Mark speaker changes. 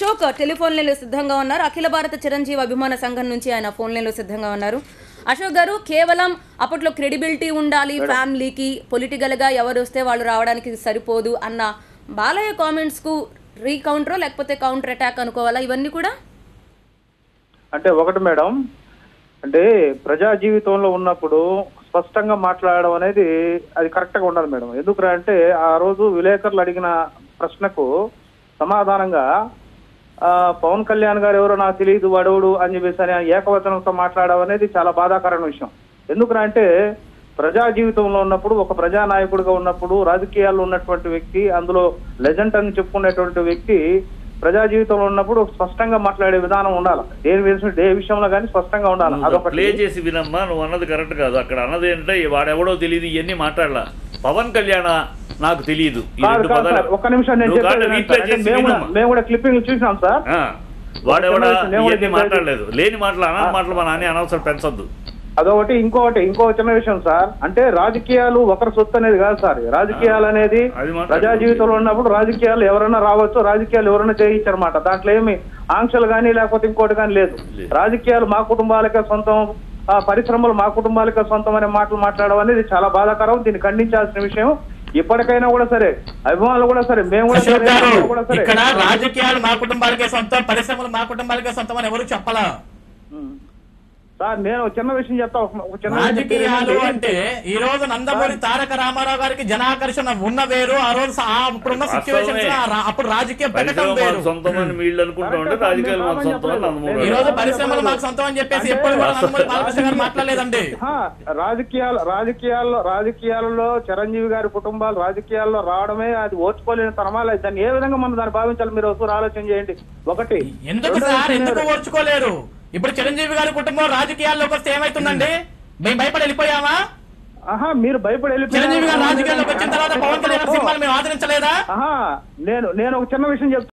Speaker 1: Ashok telephone లైన్లో సిద్ధంగా ఉన్నారు అఖిల భారత చిరంజీవి అభిమాన సంఘం నుంచి ఆయన ఫోన్ లైన్లో సిద్ధంగా ఉన్నారు అశోక్ గారు కేవలం అప్పట్లో క్రెడిబిలిటీ ఉండాలి ఫ్యామిలీకి పొలిటికల్గా ఎవరు వస్తే వాళ్ళు రావడానికి సరిపోదు అన్న బాలయ్య కామెంట్స్కు రీకౌంటరో లేకపోతే కౌంటర్ అటాక్ అనుకోవాలా ఇవన్నీ కూడా
Speaker 2: అంటే ఒకటి మేడం అంటే ప్రజా జీవితంలో ఉన్నప్పుడు స్పష్టంగా మాట్లాడడం అనేది అది కరెక్ట్ గా ఉండాలి మేడం ఎందుకురా అంటే ఆ రోజు విలేకరులు అడిగిన ప్రశ్నకు సమాధానంగా ఆ, పవన్ కళ్యాణ్ గారు ఎవరో నాకు తెలియదు వాడెవడు అని చెప్పేసి అని ఏకవచనంతో మాట్లాడడం అనేది చాలా బాధాకరమైన విషయం ఎందుకురా అంటే ప్రజా జీవితంలో ఉన్నప్పుడు ఒక ప్రజానాయకుడిగా ఉన్నప్పుడు రాజకీయాల్లో ఉన్నటువంటి వ్యక్తి అందులో లెజెండ్ అని చెప్పుకునేటువంటి వ్యక్తి ప్రజా జీవితంలో ఉన్నప్పుడు స్పష్టంగా మాట్లాడే విధానం ఉండాలి దేని విషయం ఏ విషయంలో కానీ స్పష్టంగా ఉండాలి
Speaker 3: ప్లే
Speaker 2: అదొకటి
Speaker 3: చేసి వినమ్మా నువ్వు అన్నది కరెక్ట్ కాదు అక్కడ అన్నది ఏంటంటే వాడెవడో తెలియదు ఇవన్నీ మాట్లాడలా పవన్ కళ్యాణ నాకు తెలియదు ఈ
Speaker 2: కాదు
Speaker 3: రెండు
Speaker 2: కాదు
Speaker 3: పదాలు.
Speaker 2: సార్ ఒక్క నిమిషం నేను
Speaker 3: నువ్వు
Speaker 2: చెప్పేది
Speaker 3: కాదు,
Speaker 2: వినండి
Speaker 3: రీప్లే
Speaker 2: సార్. అంటే
Speaker 3: చేసి
Speaker 2: మేము కూడా
Speaker 3: వినమ్మా.
Speaker 2: మేము కూడా క్లిప్పింగ్ చూసినాం సార్
Speaker 3: ఆ, వాడెవడా
Speaker 2: ఒక్క నిమిషం, నేను కూడా
Speaker 3: ఇవన్నీ
Speaker 2: చెప్పేది-
Speaker 3: మాట్లాడలేదు లేని మాటలు అనా మాటలు మన అని అనవసరం పెంచొద్దు
Speaker 2: అదొకటి ఇంకొకటి ఇంకో చిన్న విషయం సార్ అంటే రాజకీయాలు ఒకరి సొత్తు అనేది కాదు సార్ రాజకీయాలు అనేది
Speaker 3: అది మాత్రం
Speaker 2: ప్రజా జీవితంలో ఉన్నప్పుడు రాజకీయాలు ఎవరైనా రావచ్చు రాజకీయాలు ఎవరైనా చేయించారన్నమాట దాంట్లో ఏమి ఆంక్షలు కానీ లేకపోతే ఇంకోటి కానీ లేదు
Speaker 3: లేదు.
Speaker 2: రాజకీయాలు మా కుటుంబాలకే సొంతం ఆ, పరిశ్రమలు మా కుటుంబాలకే సొంతం అనే మాటలు మాట్లాడడం అనేది చాలా బాధాకరం దీన్ని ఖండించాల్సిన విషయం ఇప్పటికైనా కూడా సరే అభిమానులు కూడా సరే మేము కూడా
Speaker 4: అశోక్
Speaker 2: సరే
Speaker 4: గారు
Speaker 2: మేము కూడా సరే
Speaker 4: ఇక్కడ రాజకీయాలు మా కుటుంబాలకే సొంతం పరిశ్రమలు మా కుటుంబాలకే సొంతం అని ఎవరు చెప్పలా
Speaker 2: ఉం. సార్ నేను ఒక చిన్న విషయం చెప్తా ఒక ఒక చిన్న విషయం చెప్తే
Speaker 4: రాజకీయాలు
Speaker 2: వినండి.
Speaker 4: అంటే ఈ రోజు నందమూరి తారక రామారావు గారికి జనాకర్షణ ఉన్న వేరు ఆ రోజు స- ఆ ఇప్పుడున్న సిచ్యువేషన్స్ అప్పుడు రాజకీయం పెట్టడం
Speaker 3: పరిశ్రమ
Speaker 4: వేరు
Speaker 3: మన సొంతం అని వీళ్ళు అనుకుంటా ఉంటే
Speaker 2: కరెక్టే సార్,
Speaker 3: రాజకీయాలు మన
Speaker 2: నేను
Speaker 3: సొంతం అని నందమూరి
Speaker 4: ఈ
Speaker 3: గారు.
Speaker 4: రోజు పరిశ్రమలు మాకు సొంతం అని చెప్పేసి ఎప్పుడు కూడా నందమూరి బాలకృష్ణ గారు మాట్లాడలేదండి
Speaker 2: ఆ, రాజకీయాలు రాజకీయాల్లో రాజకీయాల్లో చిరంజీవి గారి కుటుంబాలు రాజకీయాల్లో రావడమే అది ఓర్చుకోలేని తరమాలి దాన్ని ఏ విధంగా మనం దాన్ని భావించాలి మీరు ఒకసారి ఆలోచన చేయండి ఒకటి
Speaker 4: ఎందుకు
Speaker 2: రెండో
Speaker 4: సార్
Speaker 2: విషయం
Speaker 4: ఎందుకు
Speaker 2: ఏంటంటే-
Speaker 4: ఓర్చుకోలేరు ఇప్పుడు చిరంజీవి గారి కుటుంబం రాజకీయాల్లోకి వస్తే ఏమైతుందండి మేము భయపడి వెళ్ళిపోయామా
Speaker 2: ఆహా మీరు భయపడి వెళ్ళిపోయారు.
Speaker 4: చిరంజీవి గారు రాజకీయాల్లోకి వచ్చిన తర్వాత పవన్ కళ్యాణ్ సినిమాలు మేము ఆదరించలేదా
Speaker 2: ఆహా నేను నేను ఒక చిన్న విషయం చెప్తాను